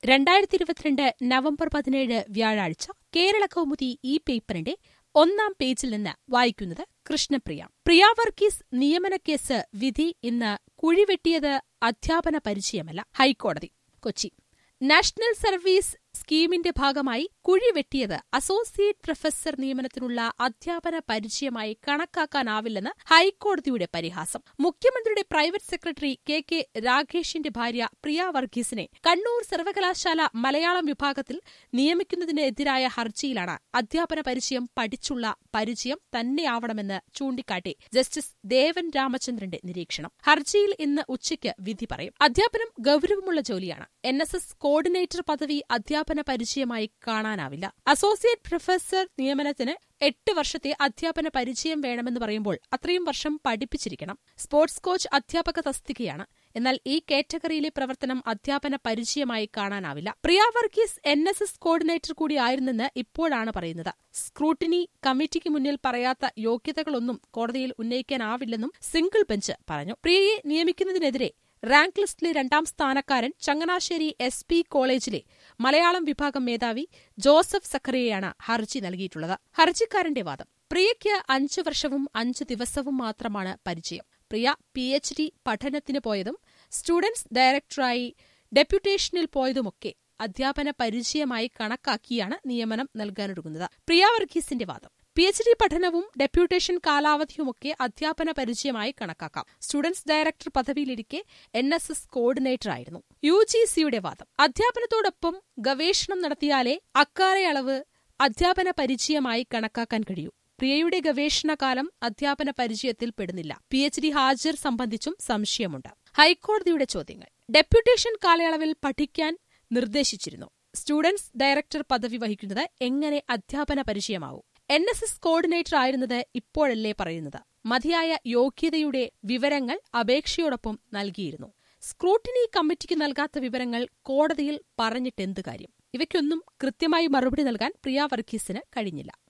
രണ്ടായിരത്തി ഇരുപത്തിരണ്ട് നവംബർ പതിനേഴ് വ്യാഴാഴ്ച കേരള കൗമുദി ഈ പേപ്പറിന്റെ ഒന്നാം പേജിൽ നിന്ന് വായിക്കുന്നത് കൃഷ്ണപ്രിയ പ്രിയ വർഗീസ് നിയമനക്കേസ് വിധി ഇന്ന് കുഴിവെട്ടിയത് അധ്യാപന പരിചയമല്ല ഹൈക്കോടതി കൊച്ചി നാഷണൽ സർവീസ് സ്കീമിന്റെ ഭാഗമായി കുഴിവെട്ടിയത് അസോസിയേറ്റ് പ്രൊഫസർ നിയമനത്തിനുള്ള അധ്യാപന പരിചയമായി കണക്കാക്കാനാവില്ലെന്ന് ഹൈക്കോടതിയുടെ പരിഹാസം മുഖ്യമന്ത്രിയുടെ പ്രൈവറ്റ് സെക്രട്ടറി കെ കെ രാഗേഷിന്റെ ഭാര്യ പ്രിയ വർഗീസിനെ കണ്ണൂർ സർവകലാശാല മലയാളം വിഭാഗത്തിൽ നിയമിക്കുന്നതിനെതിരായ ഹർജിയിലാണ് അധ്യാപന പരിചയം പഠിച്ചുള്ള പരിചയം തന്നെയാവണമെന്ന് ചൂണ്ടിക്കാട്ടി ജസ്റ്റിസ് ദേവൻ രാമചന്ദ്രന്റെ നിരീക്ഷണം ഹർജിയിൽ ഇന്ന് ഉച്ചയ്ക്ക് വിധി പറയും അധ്യാപനം ഗൌരവമുള്ള ജോലിയാണ് എൻ എസ് എസ് കോർഡിനേറ്റർ പദവി അധ്യാപന പരിചയമായി കാണാനാവില്ല അസോസിയേറ്റ് പ്രൊഫസർ നിയമനത്തിന് എട്ട് വർഷത്തെ അധ്യാപന പരിചയം വേണമെന്ന് പറയുമ്പോൾ അത്രയും വർഷം പഠിപ്പിച്ചിരിക്കണം സ്പോർട്സ് കോച്ച് അധ്യാപക തസ്തികയാണ് എന്നാൽ ഈ കാറ്റഗറിയിലെ പ്രവർത്തനം അധ്യാപന പരിചയമായി കാണാനാവില്ല Priya Varghese N S S coordinator കൂടിയായിരുന്നെന്ന് ഇപ്പോഴാണ് പറയുന്നത് സ്ക്രൂട്ടിനി കമ്മിറ്റിക്ക് മുന്നിൽ പറയാത്ത യോഗ്യതകളൊന്നും കോടതിയിൽ ഉന്നയിക്കാനാവില്ലെന്നും സിംഗിൾ ബെഞ്ച് പറഞ്ഞു പ്രിയയെ നിയമിക്കുന്നതിനെതിരെ റാങ്ക് ലിസ്റ്റിലെ രണ്ടാം സ്ഥാനക്കാരൻ ചങ്ങനാശ്ശേരി എസ് പി കോളേജിലെ മലയാളം വിഭാഗം മേധാവി ജോസഫ് സഖറിയയാണ് ഹർജി നൽകിയിട്ടുള്ളത് ഹർജിക്കാരന്റെ വാദം പ്രിയയ്ക്ക് അഞ്ചു വർഷവും അഞ്ചു ദിവസവും മാത്രമാണ് പരിചയം പ്രിയ പി എച്ച് ഡി പഠനത്തിന് പോയതും സ്റ്റുഡൻസ് ഡയറക്ടറായി ഡെപ്യൂട്ടേഷനിൽ പോയതുമൊക്കെ അധ്യാപന പരിചയമായി കണക്കാക്കിയാണ് നിയമനം നൽകാനൊരുങ്ങുന്നത് പ്രിയ വർഗീസിന്റെ വാദം പി എച്ച് ഡി പഠനവും ഡെപ്യൂട്ടേഷൻ കാലാവധിയുമൊക്കെ അധ്യാപന പരിചയമായി കണക്കാക്കാം സ്റ്റുഡൻസ് ഡയറക്ടർ പദവിയിലിരിക്കെ എൻ എസ് എസ് കോർഡിനേറ്ററായിരുന്നു യു ജി സിയുടെ വാദം അധ്യാപനത്തോടൊപ്പം ഗവേഷണം നടത്തിയാലേ അക്കാലയളവ് അധ്യാപന പരിചയമായി കണക്കാക്കാൻ കഴിയൂ പ്രിയയുടെ ഗവേഷണകാലം അധ്യാപന പരിചയത്തിൽ പെടുന്നില്ല പി എച്ച് ഡി ഹാജർ സംബന്ധിച്ചും സംശയമുണ്ട് ഹൈക്കോടതിയുടെ ചോദ്യങ്ങൾ ഡെപ്യൂട്ടേഷൻ കാലയളവിൽ പഠിക്കാൻ നിർദ്ദേശിച്ചിരുന്നു സ്റ്റുഡൻസ് ഡയറക്ടർ പദവി വഹിക്കുന്നത് എങ്ങനെ അധ്യാപന പരിചയമാവും എൻ എസ് എസ് കോർഡിനേറ്റർ ആയിരുന്നത് ഇപ്പോഴല്ലേ പറയുന്നത് മതിയായ യോഗ്യതയുടെ വിവരങ്ങൾ അപേക്ഷയോടൊപ്പം നൽകിയിരുന്നു സ്ക്രൂട്ടിനി കമ്മിറ്റിക്ക് നൽകാത്ത വിവരങ്ങൾ കോടതിയിൽ പറഞ്ഞിട്ടെന്ത് കാര്യം ഇവയ്ക്കൊന്നും കൃത്യമായി മറുപടി നൽകാൻ പ്രിയ വർഗീസിന് കഴിഞ്ഞില്ല